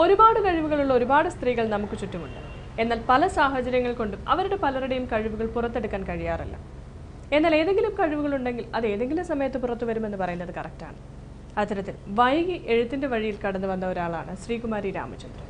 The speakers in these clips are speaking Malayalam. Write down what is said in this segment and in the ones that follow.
ഒരുപാട് കഴിവുകളുള്ള ഒരുപാട് സ്ത്രീകൾ നമുക്ക് ചുറ്റുമുണ്ട് എന്നാൽ പല സാഹചര്യങ്ങൾ കൊണ്ടും അവരുടെ പലരുടെയും കഴിവുകൾ പുറത്തെടുക്കാൻ കഴിയാറില്ല എന്നാൽ ഏതെങ്കിലും കഴിവുകളുണ്ടെങ്കിൽ അത് ഏതെങ്കിലും സമയത്ത് പുറത്തു വരുമെന്ന് പറയുന്നത് കറക്റ്റാണ് അത്തരത്തിൽ വൈകി എഴുത്തിന്റെ വഴിയിൽ കടന്നു വന്ന ഒരാളാണ് ശ്രീകുമാരി രാമചന്ദ്രൻ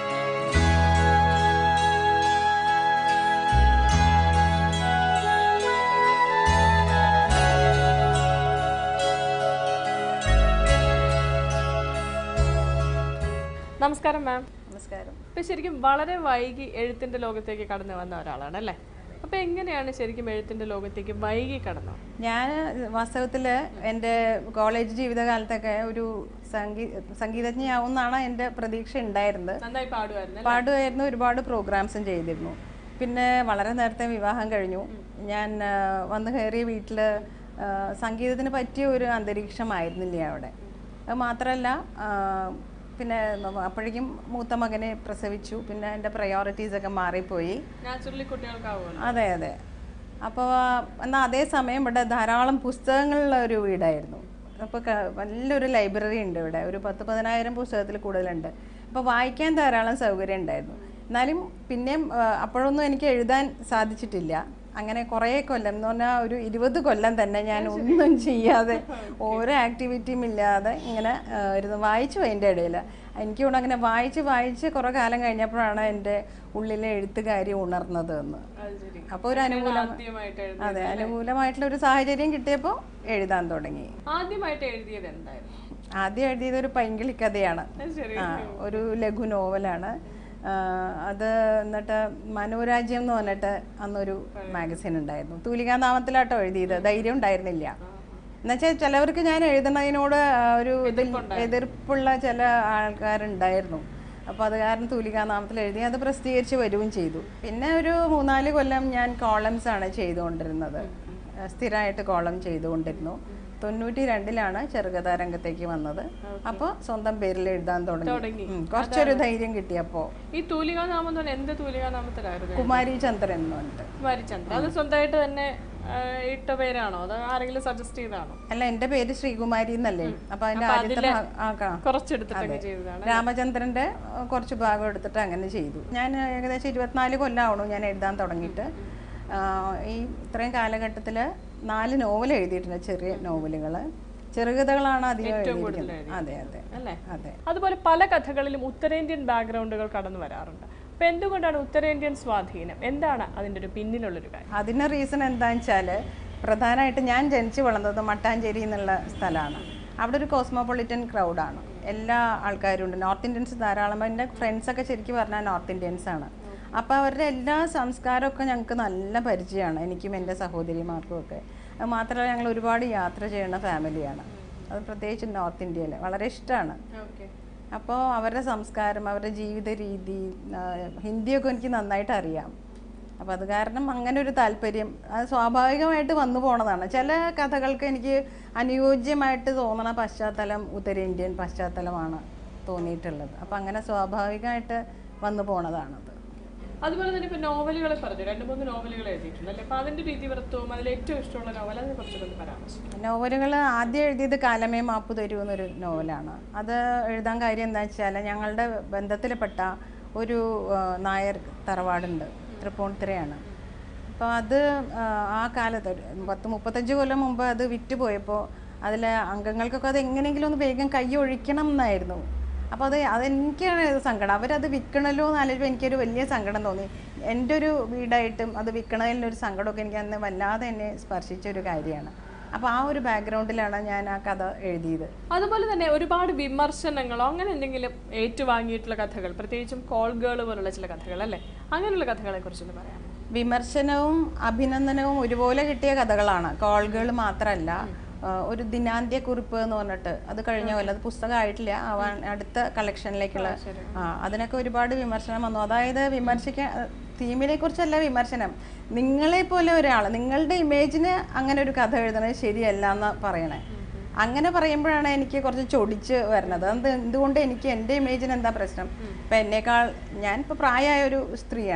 നമസ്കാരം മാം നമസ്കാരം ഇപ്പൊ ശരിക്കും വളരെ വൈകി എഴുത്തിന്റെ ലോകത്തേക്ക് കടന്നു വന്ന ഒരാളാണ് അല്ലേ അപ്പൊ എങ്ങനെയാണ് ശരിക്കും എഴുത്തിന്റെ ലോകത്തേക്ക് വൈകി കടന്നത് ഞാൻ വാസ്തവത്തിൽ എൻ്റെ കോളേജ് ജീവിതകാലത്തൊക്കെ ഒരു സംഗീ സംഗീതജ്ഞയാവുമെന്നാണ് എൻ്റെ പ്രതീക്ഷ ഉണ്ടായിരുന്നത് നന്നായി പാടുമായിരുന്നു പാടുമായിരുന്നു ഒരുപാട് പ്രോഗ്രാംസും ചെയ്തിരുന്നു പിന്നെ വളരെ നേരത്തെ വിവാഹം കഴിഞ്ഞു ഞാൻ ആ, വന്ന് കയറിയ വീട്ടിൽ സംഗീതത്തിന് പറ്റിയ ഒരു അന്തരീക്ഷമായിരുന്നില്ല അവിടെ അത് മാത്രമല്ല ആ, പിന്നെ നമ്മ- അപ്പോഴേക്കും മൂത്ത മകനെ പ്രസവിച്ചു പിന്നെ എൻ്റെ പ്രയോറിറ്റീസൊക്കെ മാറിപ്പോയി നാച്ചുറലി കുട്ടികൾക്കാവുമല്ലോ അതെ അതെ അപ്പോൾ എന്നാൽ അതേസമയം ഇവിടെ ധാരാളം പുസ്തകങ്ങളുള്ള ഒരു വീടായിരുന്നു അപ്പോൾ നല്ലൊരു ലൈബ്രറി ഉണ്ട് ഇവിടെ ഒരു പത്ത് പതിനായിരം പുസ്തകത്തിൽ കൂടുതലുണ്ട് അപ്പോൾ വായിക്കാൻ ധാരാളം സൗകര്യം ഉണ്ടായിരുന്നു എന്നാലും പിന്നെയും ആ, അപ്പോഴൊന്നും എനിക്ക് എഴുതാൻ സാധിച്ചിട്ടില്ല അങ്ങനെ കുറേ കൊല്ലം എന്ന് പറഞ്ഞാൽ ഒരു ഇരുപത് കൊല്ലം തന്നെ ഞാൻ ഒന്നും ചെയ്യാതെ ഓരോ ആക്ടിവിറ്റിയും ഇല്ലാതെ ഇങ്ങനെ ആ, ഇരുന്ന് വായിച്ചു അതിൻ്റെ ഇടയിൽ എനിക്ക് തോന്നുന്നു അങ്ങനെ വായിച്ച് വായിച്ച് കുറേ കാലം കഴിഞ്ഞപ്പോഴാണ് എൻ്റെ ഉള്ളിലെ എഴുത്തുകാരി ഉണർന്നത് എന്ന് അത് ശരി അപ്പോൾ ഒരു അനുകൂലം ആദ്യമായിട്ട് എഴുതി അതെ അനുകൂലമായിട്ടുള്ള ഒരു സാഹചര്യം കിട്ടിയപ്പോൾ എഴുതാൻ തുടങ്ങി ആദ്യമായിട്ട് എഴുതിയത് എന്തായിരുന്നു ആദ്യം എഴുതിയത് ഒരു പൈങ്കിളി കഥയാണ് അത് ശരി ആ ഒരു ലഘു നോവലാണ് ആ, അത് എന്നിട്ട് മനോരാജ്യം എന്ന് പറഞ്ഞിട്ട് അന്നൊരു മാഗസിൻ ഉണ്ടായിരുന്നു തൂലികാനാമത്തിലാട്ടോ എഴുതിയത് ധൈര്യം ഉണ്ടായിരുന്നില്ല എന്നുവെച്ചാൽ ചിലവർക്ക് ഞാൻ എഴുതുന്നതിനോട് ആ, ഒരു ഇതിൽ എതിർപ്പുള്ള ചില ആൾക്കാരുണ്ടായിരുന്നു അപ്പോൾ അത് കാരണം തൂലികാനാമത്തിൽ എഴുതി അത് പ്രസിദ്ധീകരിച്ച് വരികയും ചെയ്തു പിന്നെ ഒരു മൂന്നാല് കൊല്ലം ഞാൻ കോളംസ് ആണ് ചെയ്തുകൊണ്ടിരുന്നത് സ്ഥിരമായിട്ട് കോളം ചെയ്തുകൊണ്ടിരുന്നു തൊണ്ണൂറ്റി രണ്ടിലാണ് ചെറുകഥാ രംഗത്തേക്ക് വന്നത് അപ്പോൾ സ്വന്തം പേരിൽ എഴുതാൻ തുടങ്ങി തുടങ്ങി. ഉം, കുറച്ചൊരു ധൈര്യം കിട്ടിയപ്പോൾ ഈ തൂലികാനാമം എന്ന് പറഞ്ഞാൽ എന്ത് തൂലികാനാമത്തിലായിരുന്നു കുമാരി ചന്ദ്രൻ എന്ന് പറഞ്ഞിട്ട് കുമാരിചന്ദ്രൻ അത് സ്വന്തമായിട്ട് തന്നെ ആ, ഇട്ട പേരാണോ അത് ആരെങ്കിലും സജസ്റ്റ് ചെയ്താണോ അല്ല എൻ്റെ പേര് ശ്രീകുമാരി എന്നല്ലേ അപ്പോൾ അതിൻ്റെ ആദ്യത്തെ ഭാഗം ആക്കാം കുറച്ചെടുത്തിട്ടൊക്കെ ചെയ്തതാണ് രാമചന്ദ്രൻ്റെ അഹ്, കുറച്ച് ഭാഗം എടുത്തിട്ട് അങ്ങനെ ചെയ്തു ഞാൻ ഏകദേശം ഇരുപത്തിനാല് കൊല്ലമാവണു ഞാൻ എഴുതാൻ തുടങ്ങിയിട്ട് ആഹ്, ഈ ഇത്രയും കാലഘട്ടത്തിൽ നാല് നോവൽ എഴുതിയിട്ടുണ്ട് ചെറിയ നോവലുകൾ ചെറുകഥകളാണ് അധികം എഴുതിയിരിക്കുന്നത് അതെ അതെ അല്ലേ അതെ അതുപോലെ പല കഥകളിലും ഉത്തരേന്ത്യൻ ബാക്ക്ഗ്രൗണ്ടുകൾ കടന്നു വരാറുണ്ട് അപ്പൊ എന്തുകൊണ്ടാണ് ഉത്തരേന്ത്യൻ സ്വാധീനം എന്താണ് അതിന്റെ ഒരു പിന്നിലുള്ളൊരു കാര്യം അതിന് റീസൺ എന്താണെന്ന് വെച്ചാൽ പ്രധാനമായിട്ട് ഞാൻ ജനിച്ചു വളർന്നത് മട്ടാഞ്ചേരി എന്നുള്ള സ്ഥലമാണ് അവിടെ ഒരു കോസ്മോപൊളിറ്റൻ ക്രൗഡാണ് എല്ലാ ആൾക്കാരും ഉണ്ട് നോർത്ത് ഇന്ത്യൻസ് ധാരാളം എൻ്റെ ഫ്രണ്ട്സൊക്കെ ശരിക്കും പറഞ്ഞാൽ നോർത്ത് ഇന്ത്യൻസ് ആണ് അപ്പോൾ അവരുടെ എല്ലാ സംസ്കാരമൊക്കെ ഞങ്ങൾക്ക് നല്ല പരിചയമാണ് എനിക്കും എൻ്റെ സഹോദരിമാർക്കും ഒക്കെ അത് മാത്രമല്ല ഞങ്ങൾ ഒരുപാട് യാത്ര ചെയ്യുന്ന ഫാമിലിയാണ് അത് പ്രത്യേകിച്ച് നോർത്ത് ഇന്ത്യയിൽ വളരെ ഇഷ്ടമാണ് ഓക്കെ അപ്പോൾ അവരുടെ സംസ്കാരം അവരുടെ ജീവിത രീതി ആ, ഹിന്ദിയൊക്കെ എനിക്ക് നന്നായിട്ട് അറിയാം അപ്പോൾ അത് കാരണം അങ്ങനെ ഒരു താല്പര്യം അത് സ്വാഭാവികമായിട്ട് വന്നു പോണതാണ് ചില കഥകൾക്ക് എനിക്ക് അനുയോജ്യമായിട്ട് തോന്നണ പശ്ചാത്തലം ഉത്തരേന്ത്യൻ പശ്ചാത്തലമാണ് തോന്നിയിട്ടുള്ളത് അപ്പോൾ അങ്ങനെ സ്വാഭാവികമായിട്ട് വന്നു പോണതാണത് അതുപോലെ തന്നെ ഇപ്പൊ നോവലുകളെ പറഞ്ഞു രണ്ട് മൂന്ന് നോവലുകൾ എഴുതിയിട്ടുണ്ട് അല്ലേ അപ്പൊ അതിന്റെ രീതിവൃത്തവും അതിൽ ഏറ്റവും ഇഷ്ടമുള്ള നോവൽ അതിനെ കുറിച്ചൊക്കെ ഒന്ന് പരാമർശിക്കും നോവലുകൾ ആദ്യം എഴുതിയത് കാലമേ മാപ്പ് തരൂ എന്നൊരു നോവലാണ് അത് എഴുതാൻ കാര്യം എന്താ വെച്ചാൽ ഞങ്ങളുടെ ബന്ധത്തിൽപ്പെട്ട ഒരു ആ, നായർ തറവാടുണ്ട് തൃപ്പൂണിത്തുറയാണ് അപ്പോൾ അത് ആ, ആ കാലത്ത് ഒരു പത്ത് മുപ്പത്തഞ്ച് കൊല്ലം മുമ്പ് അത് വിറ്റ് പോയപ്പോൾ അതിലെ അംഗങ്ങൾക്കൊക്കെ അത് എങ്ങനെയെങ്കിലും ഒന്ന് വേഗം കൈ ഒഴിക്കണം എന്നായിരുന്നു അപ്പോൾ അത് അതെനിക്കാണ് സങ്കടം അവരത് വിൽക്കണല്ലോ എന്ന് ആലോചിച്ചപ്പോൾ എനിക്കൊരു വലിയ സങ്കടം തോന്നി എൻ്റെ ഒരു വീടായിട്ടും അത് വിൽക്കണതിലൊരു സങ്കടമൊക്കെ എനിക്ക് അന്ന് വല്ലാതെ എന്നെ സ്പർശിച്ച ഒരു കാര്യമാണ് അപ്പോൾ ആ ഒരു ബാക്ക്ഗ്രൗണ്ടിലാണ് ഞാൻ ആ കഥ എഴുതിയത് അതുപോലെ തന്നെ ഒരുപാട് വിമർശനങ്ങളോ അങ്ങനെ എന്തെങ്കിലും ഏറ്റുവാങ്ങിയിട്ടുള്ള കഥകൾ പ്രത്യേകിച്ചും കോൾ ഗേൾ പോലുള്ള ചില കഥകൾ അല്ലേ അങ്ങനെയുള്ള കഥകളെ കുറിച്ചൊന്ന് പറയാം വിമർശനവും അഭിനന്ദനവും ഒരുപോലെ കിട്ടിയ കഥകളാണ് കോളുകൾ മാത്രമല്ല ആ, ഒരു ദിനാന്ത്യ കുറിപ്പ് എന്ന് പറഞ്ഞിട്ട് അത് കഴിഞ്ഞ കൊല്ലം അത് പുസ്തകമായിട്ടില്ല ആവാൻ അടുത്ത കളക്ഷനിലേക്കുള്ള ആ അതിനൊക്കെ ഒരുപാട് വിമർശനം വന്നു അതായത് വിമർശിക്കാൻ തീമിനെ കുറിച്ചല്ല വിമർശനം നിങ്ങളെ പോലെ ഒരാൾ നിങ്ങളുടെ ഇമേജിന് അങ്ങനെ ഒരു കഥ എഴുതണത് ശരിയല്ല എന്ന് പറയണേ അങ്ങനെ പറയുമ്പോഴാണ് എനിക്ക് കുറച്ച് ചൊടിച്ച് വരുന്നത് അത് എന്തുകൊണ്ട് എനിക്ക് എൻ്റെ ഇമേജിന് എന്താ പ്രശ്നം ഇപ്പം എന്നേക്കാൾ ഞാൻ ഇപ്പോൾ പ്രായമായ ഒരു സ്ത്രീയാണ്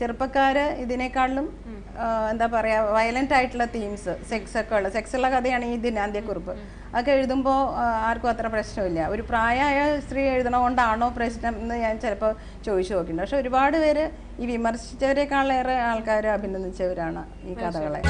ചെറുപ്പക്കാർ ഇതിനേക്കാളും ആ, എന്താ പറയുക വയലൻ്റ് ആയിട്ടുള്ള തീംസ് സെക്സ് ഒക്കെ ഉള്ള സെക്സ് ഉള്ള കഥയാണ് ഈ ദിനാന്ത്യക്കുറിപ്പ് അതൊക്കെ എഴുതുമ്പോൾ ആർക്കും അത്ര പ്രശ്നമില്ല ഒരു പ്രായമായ സ്ത്രീ എഴുതണതുകൊണ്ടാണോ പ്രശ്നം എന്ന് ഞാൻ ചിലപ്പോൾ ചോദിച്ചു നോക്കിയിട്ടുണ്ട് പക്ഷെ ഒരുപാട് പേര് ഈ വിമർശിച്ചവരെക്കാളേറെ ആൾക്കാർ അഭിനന്ദിച്ചവരാണ് ഈ കഥകളെ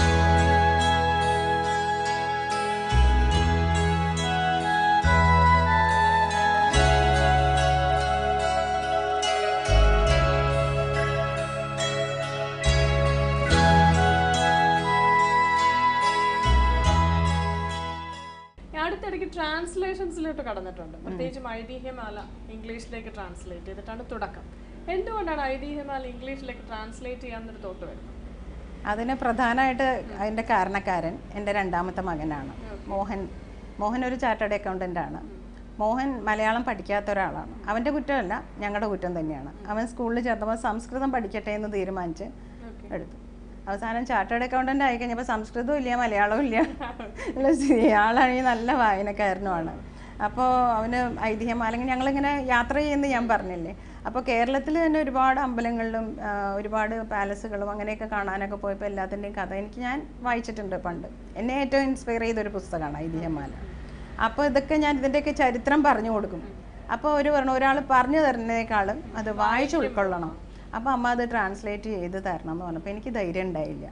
അടുത്തിടയ്ക്ക് ട്രാൻസ്ലേഷൻസിലോട്ട് കടന്നിട്ടുണ്ട് പ്രത്യേകിച്ചും ഐതിഹ്യമാല ഇംഗ്ലീഷിലേക്ക് ട്രാൻസ്ലേറ്റ് ചെയ്തിട്ടാണ് തുടക്കം എന്തുകൊണ്ടാണ് ഐതിഹ്യമാല ഇംഗ്ലീഷിലേക്ക് ട്രാൻസ്ലേറ്റ് ചെയ്യാന്നൊരു തോട്ട് വരുന്നത് അതിന് പ്രധാനമായിട്ട് അതിൻ്റെ കാരണക്കാരൻ എൻ്റെ രണ്ടാമത്തെ മകനാണ് മോഹൻ മോഹൻ ഒരു ചാർട്ടേഡ് അക്കൗണ്ടൻ്റ് ആണ് മോഹൻ മലയാളം പഠിക്കാത്ത ഒരാളാണ് അവൻ്റെ കുറ്റമല്ല ഞങ്ങളുടെ കുറ്റം തന്നെയാണ് അവൻ സ്കൂളിൽ ചേർന്നപ്പോൾ സംസ്കൃതം പഠിക്കട്ടെ എന്ന് തീരുമാനിച്ച് എടുത്തു അവസാനം ചാർട്ടേഡ് അക്കൗണ്ടൻ്റ് ആയി കഴിഞ്ഞപ്പോൾ സംസ്കൃതവും ഇല്ല മലയാളവും ഇല്ല ഉള്ള സ്ഥിതി ആളാണെങ്കിൽ നല്ല വായനക്കാരനുമാണ് അപ്പോൾ അവന് ഐതിഹ്യം അല്ലെങ്കിൽ ഞങ്ങളിങ്ങനെ യാത്ര ചെയ്യുന്ന ഞാൻ പറഞ്ഞില്ലേ അപ്പോൾ കേരളത്തിൽ തന്നെ ഒരുപാട് അമ്പലങ്ങളിലും ആ, ഒരുപാട് പാലസുകളും അങ്ങനെയൊക്കെ കാണാനൊക്കെ പോയപ്പോൾ എല്ലാത്തിൻ്റെയും കഥ എനിക്ക് ഞാൻ വായിച്ചിട്ടുണ്ട് പണ്ട് എന്നെ ഏറ്റവും ഇൻസ്പയർ ചെയ്തൊരു പുസ്തകമാണ് ഐതിഹ്യമാല അപ്പോൾ ഇതൊക്കെ ഞാൻ ഇതിൻ്റെയൊക്കെ ചരിത്രം പറഞ്ഞു കൊടുക്കും അപ്പോൾ ഒരു പറഞ്ഞു ഒരാൾ പറഞ്ഞു തരുന്നതിനേക്കാളും അത് വായിച്ച് ഉൾക്കൊള്ളണം അപ്പോൾ അമ്മ അത് ട്രാൻസ്ലേറ്റ് ചെയ്ത് തരണം എന്ന് പറഞ്ഞപ്പോൾ എനിക്ക് ധൈര്യം ഉണ്ടായില്ല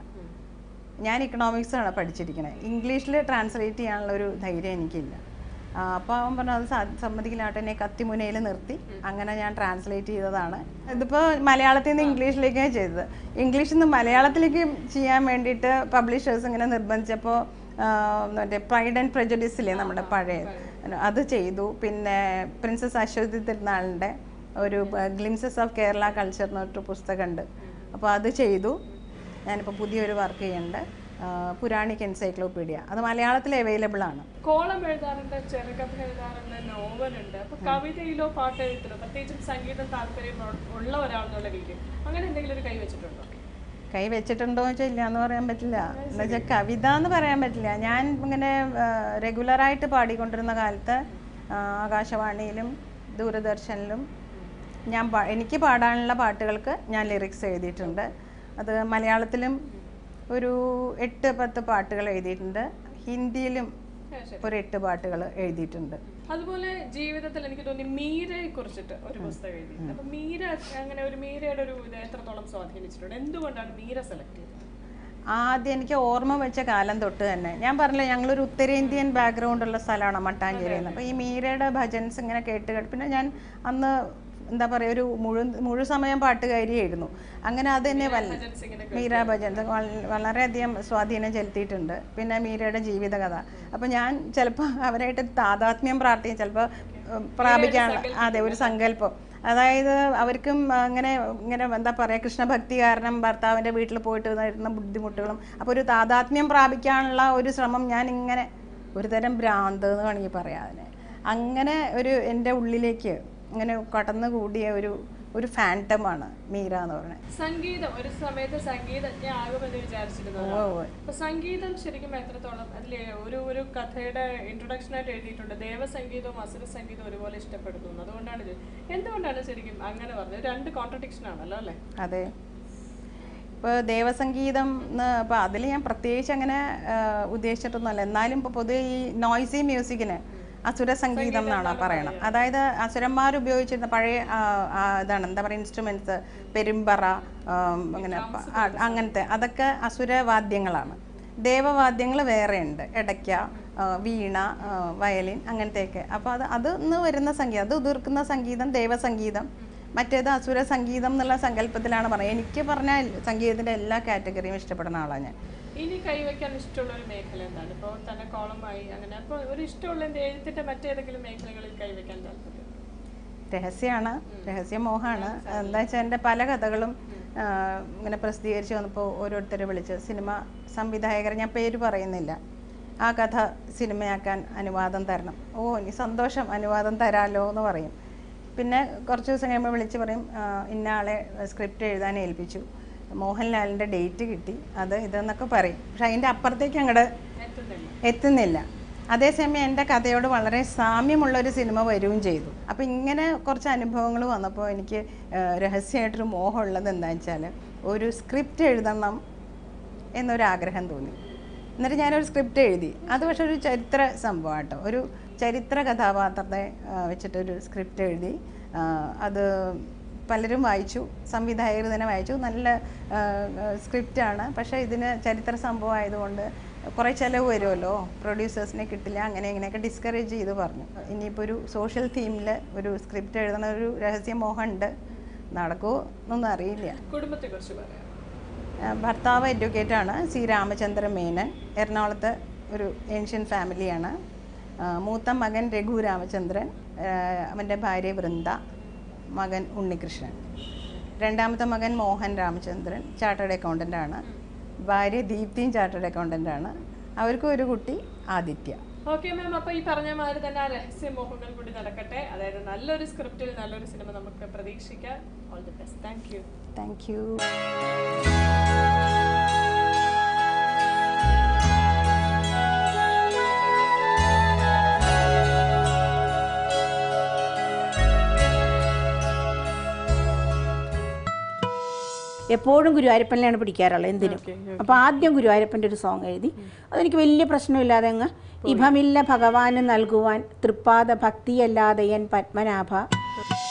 ഞാൻ ഇക്കണോമിക്സ് ആണ് പഠിച്ചിരിക്കുന്നത് ഇംഗ്ലീഷിൽ ട്രാൻസ്ലേറ്റ് ചെയ്യാനുള്ള ഒരു ധൈര്യം എനിക്കില്ല ആ, അപ്പോൾ അവൻ പറഞ്ഞു അത് സാ- സമ്മതിക്കില്ലാട്ടെ എന്നെ കത്തിമുനയിൽ നിർത്തി അങ്ങനെ ഞാൻ ട്രാൻസ്ലേറ്റ് ചെയ്തതാണ് ഇതിപ്പോൾ മലയാളത്തിൽ നിന്ന് ഇംഗ്ലീഷിലേക്കാണ് ചെയ്തത് ഇംഗ്ലീഷിൽ നിന്ന് മലയാളത്തിലേക്ക് ചെയ്യാൻ വേണ്ടിയിട്ട് പബ്ലിഷേഴ്സ് ഇങ്ങനെ നിർബന്ധിച്ചപ്പോൾ ആ, മറ്റേ പ്രൈഡ് ആൻഡ് പ്രജഡിസില്ലേ നമ്മുടെ പഴയ അത് ചെയ്തു പിന്നെ പ്രിൻസസ് അശ്വതി തിരുനാളിൻ്റെ ഒരു ഗ്ലിംസസ് ഓഫ് കേരള കൾച്ചർ എന്ന് പറഞ്ഞിട്ട് പുസ്തകമുണ്ട് അപ്പോൾ അത് ചെയ്തു ഞാനിപ്പോൾ പുതിയൊരു വർക്ക് ചെയ്യുന്നുണ്ട് ആ, പുരാണിക് എൻസൈക്ലോപീഡിയ അത് മലയാളത്തിൽ അവൈലബിൾ ആണ് കോളം എഴുതാറുണ്ട് ചെറുകഥ എഴുതാറുണ്ട് നോവലുണ്ട് അപ്പൊ കവിതയിലോ പാട്ട് എഴുത്തിലോ പ്രത്യേകിച്ചും സംഗീതം താല്പര്യം ഉള്ള ഒരാളെന്നുള്ള രീതിയിൽ അങ്ങനെ എന്തെങ്കിലും ഒരു കൈ വെച്ചിട്ടുണ്ടോ കൈ വെച്ചിട്ടുണ്ടോ എന്ന് വെച്ചാൽ ഇല്ല എന്ന് പറയാൻ പറ്റില്ല എന്ന് വെച്ചാൽ കവിത എന്ന് പറയാൻ പറ്റില്ല ഞാൻ ഇങ്ങനെ റെഗുലറായിട്ട് പാടിക്കൊണ്ടിരുന്ന കാലത്ത് ആ, ആകാശവാണിയിലും ദൂരദർശനിലും ഞാൻ പാ- എനിക്ക് പാടാനുള്ള പാട്ടുകൾക്ക് ഞാൻ ലിറിക്സ് എഴുതിയിട്ടുണ്ട് അത് മലയാളത്തിലും ഒരു എട്ട് പത്ത് പാട്ടുകൾ എഴുതിയിട്ടുണ്ട് ഹിന്ദിയിലും ഒരു എട്ട് പാട്ടുകൾ എഴുതിയിട്ടുണ്ട് അതുപോലെ ജീവിതത്തിൽ എനിക്ക് തോന്നി മീരയെ കുറിച്ചിട്ട് ഒരു പുസ്തകം എഴുതി അപ്പൊ മീര അങ്ങനെ ഒരു മീരയുടെ ഒരു ഇത് എത്രത്തോളം സ്വാധീനിച്ചിട്ടുണ്ട് എന്തുകൊണ്ടാണ് മീര സെലക്ട് ചെയ്തത് ആദ്യം എനിക്ക് ഓർമ്മ വെച്ച കാലം തൊട്ട് തന്നെ ഞാൻ പറഞ്ഞില്ല ഞങ്ങളൊരു ഉത്തരേന്ത്യൻ ബാക്ക്ഗ്രൗണ്ട് ഉള്ള സ്ഥലമാണ് മട്ടാഞ്ചേരി എന്ന് അപ്പോൾ ഈ മീരയുടെ ഭജൻസ് ഇങ്ങനെ കേട്ട് കേട്ട് പിന്നെ ഞാൻ അന്ന് എന്താ പറയുക ഒരു മുഴു മുഴു സമയം പാട്ടുകാരിയായിരുന്നു അങ്ങനെ അത് എന്നെ വല്ല ഭജൻസ് ഇങ്ങനെ മീര ഭജൻസ് വള- വളരെയധികം സ്വാധീനം ചെലുത്തിയിട്ടുണ്ട് പിന്നെ മീരയുടെ ജീവിതകഥ അപ്പോൾ ഞാൻ ചിലപ്പോൾ അവരായിട്ട് താതാത്മ്യം പ്രാർത്ഥിക്കും ചിലപ്പോൾ പ്രാപിക്കാനുള്ള അതെ ഒരു സങ്കല്പം അതായത് അവർക്കും അങ്ങനെ ഇങ്ങനെ എന്താ പറയുക കൃഷ്ണഭക്തി കാരണം ഭർത്താവിൻ്റെ വീട്ടിൽ പോയിട്ട് വരുന്ന ബുദ്ധിമുട്ടുകളും അപ്പോൾ ഒരു താതാത്മ്യം പ്രാപിക്കാനുള്ള ഒരു ശ്രമം ഞാൻ ഇങ്ങനെ ഒരു തരം ഭ്രാന്ത് എന്ന് വേണമെങ്കിൽ പറയാം അതിനെ അങ്ങനെ ഒരു എൻ്റെ ഉള്ളിലേക്ക് ഇങ്ങനെ കടന്നു കൂടിയ ഒരു ഒരു ഫാൻറ്റമാണ് മീര എന്ന് പറയുന്നത് സംഗീതം ഒരു സമയത്ത് സംഗീതജ്ഞ ആകുമെന്ന് വിചാരിച്ചിരുന്നു ഓ ഓ അപ്പൊ സംഗീതം ശരിക്കും എത്രത്തോളം അതിലെ ഒരു ഒരു കഥയുടെ ഇൻട്രൊഡക്ഷൻ ആയിട്ട് എഴുതിയിട്ടുണ്ട് ദേവസംഗീതവും അസുര സംഗീതവും ഒരുപോലെ ഇഷ്ടപ്പെടുന്നു എന്ന്. അതുകൊണ്ടാണ് ഇത് എന്തുകൊണ്ടാണ് ശരിക്കും അങ്ങനെ പറഞ്ഞത് രണ്ട് കോൺട്രഡിക്ഷൻ ആണല്ലോ അല്ലേ അതെ ഇപ്പോൾ ദേവസംഗീതം എന്ന് അപ്പോൾ അതിൽ ഞാൻ പ്രത്യേകിച്ച് അങ്ങനെ ആ, ഉദ്ദേശിച്ചിട്ടൊന്നുമല്ല എന്നാലും ഇപ്പോൾ പൊതുവെ ഈ നോയ്സി മ്യൂസിക്കിന് അസുര സംഗീതം എന്നാണ് പറയണം അതായത് അസുരന്മാർ ഉപയോഗിച്ചിരുന്ന പഴയ ആ, ആ, ഇതാണ് എന്താ പറയുക ഇൻസ്ട്രുമെൻറ്റ്സ് പെരുമ്പറ ആ, അങ്ങനെ പ- ആ, അങ്ങനത്തെ അതൊക്കെ അസുരവാദ്യങ്ങളാണ് ദേവവാദ്യങ്ങൾ വേറെയുണ്ട് ഇടയ്ക്ക ആ, വീണ ആ, വയലിൻ അങ്ങനത്തെയൊക്കെ അപ്പോൾ അത് അത് ഇന്ന് വരുന്ന സംഗീതം അത് ഉതിർക്കുന്ന സംഗീതം ദേവസംഗീതം മറ്റേത് അസുര സംഗീതം എന്നുള്ള സങ്കല്പത്തിലാണ് പറയുന്നത് എനിക്ക് പറഞ്ഞാൽ സംഗീതത്തിൻ്റെ എല്ലാ കാറ്റഗറിയും ഇഷ്ടപ്പെടുന്ന ആളാണ് ഞാൻ ഇനി കൈവയ്ക്കാൻ ഇഷ്ടമുള്ള ഒരു മേഖല എന്താണ് ഇപ്പോൾ തന്നെ കോളമായി അങ്ങനെ അപ്പോൾ ഒരു ഇഷ്ടമുള്ള എന്ത് എഴുത്തിന്റെ മറ്റേതെങ്കിലും മേഖലകളിൽ കൈവയ്ക്കാൻ താല്പര്യം രഹസ്യമാണ് രഹസ്യമോഹമാണ് എന്താ വെച്ചാൽ എൻ്റെ പല കഥകളും ആ, ഇങ്ങനെ പ്രസിദ്ധീകരിച്ച് വന്നപ്പോൾ ഓരോരുത്തരെ വിളിച്ച് സിനിമ സംവിധായകരെ ഞാൻ പേര് പറയുന്നില്ല ആ കഥ സിനിമയാക്കാൻ അനുവാദം തരണം ഓ ഇനി സന്തോഷം അനുവാദം തരാമല്ലോ എന്ന് പറയും പിന്നെ കുറച്ച് ദിവസം കഴിയുമ്പോൾ വിളിച്ച് പറയും ആ, ഇന്ന ആളെ സ്ക്രിപ്റ്റ് എഴുതാൻ ഏൽപ്പിച്ചു മോഹൻലാലിൻ്റെ ഡേറ്റ് കിട്ടി അത് ഇതെന്നൊക്കെ പറയും പക്ഷെ അതിൻ്റെ അപ്പുറത്തേക്ക് അങ്ങോട്ട് എത്തുന്നില്ല എത്തുന്നില്ല അതേസമയം എൻ്റെ കഥയോട് വളരെ സാമ്യമുള്ളൊരു സിനിമ വരികയും ചെയ്തു അപ്പോൾ ഇങ്ങനെ കുറച്ച് അനുഭവങ്ങൾ വന്നപ്പോൾ എനിക്ക് ആ, രഹസ്യമായിട്ടൊരു മോഹമുള്ളത് എന്താണെന്ന് വെച്ചാൽ ഒരു സ്ക്രിപ്റ്റ് എഴുതണം എന്നൊരാഗ്രഹം തോന്നി എന്നിട്ട് ഞാനൊരു സ്ക്രിപ്റ്റ് എഴുതി അത് പക്ഷെ ഒരു ചരിത്ര സംഭവം കേട്ടോ ഒരു ചരിത്ര കഥാപാത്രത്തെ ആ, വെച്ചിട്ടൊരു സ്ക്രിപ്റ്റ് എഴുതി ആ, അത് പലരും വായിച്ചു സംവിധായകർ തന്നെ വായിച്ചു നല്ല സ്ക്രിപ്റ്റാണ് പക്ഷേ ഇതിന് ചരിത്ര സംഭവം ആയതുകൊണ്ട് കുറേ ചിലവ് വരുമല്ലോ പ്രൊഡ്യൂസേഴ്സിനെ കിട്ടില്ല അങ്ങനെ ഇങ്ങനെയൊക്കെ ഡിസ്കറേജ് ചെയ്ത് പറഞ്ഞു ഇനിയിപ്പോൾ ഒരു സോഷ്യൽ തീമിൽ ഒരു സ്ക്രിപ്റ്റ് എഴുതണ ഒരു രഹസ്യമോഹം ഉണ്ട് നടക്കുമോ എന്നൊന്നും അറിയില്ല കുടുംബത്തെക്കുറിച്ച് പറയാം ആ, ഭർത്താവ് എഡ്യൂക്കേറ്റ് ആണ് സി രാമചന്ദ്ര മേനൻ എറണാകുളത്ത് ഒരു ഏൻഷ്യൻ ഫാമിലിയാണ് ആ, മൂത്ത മകൻ രഘു രാമചന്ദ്രൻ ആ, അവൻ്റെ ഭാര്യ വൃന്ദ മകൻ ഉണ്ണികൃഷ്ണൻ രണ്ടാമത്തെ മകൻ മോഹൻ രാമചന്ദ്രൻ ചാർട്ടേഡ് അക്കൗണ്ടൻ്റ് ആണ് ഭാര്യ ദീപ്തിയും ചാർട്ടേഡ് അക്കൗണ്ടൻ്റ് ആണ് അവർക്കും ഒരു കുട്ടി ആദിത്യ ഓക്കെ മാം അപ്പൊ ഈ പറഞ്ഞ മാതിരി തന്നെ ആ രഹസ്യമോഹങ്ങൾ കൂടി നടക്കട്ടെ അതായത് നല്ലൊരു സ്ക്രിപ്റ്റിൽ നല്ലൊരു സിനിമ നമുക്ക് പ്രതീക്ഷിക്കാം all the best thank you thank you എപ്പോഴും ഗുരുവായൂരപ്പനിലാണ് പിടിക്കാറുള്ളത് എന്തിനും അപ്പോൾ ആദ്യം ഗുരുവായൂരപ്പൻ്റെ ഒരു സോങ് എഴുതി അതെനിക്ക് വലിയ പ്രശ്നമില്ലാതെ അങ്ങ് ഇഭമില്ല ഭഗവാന് നൽകുവാൻ തൃപ്പാദ ഭക്തിയല്ലാതെ എൻ പത്മനാഭ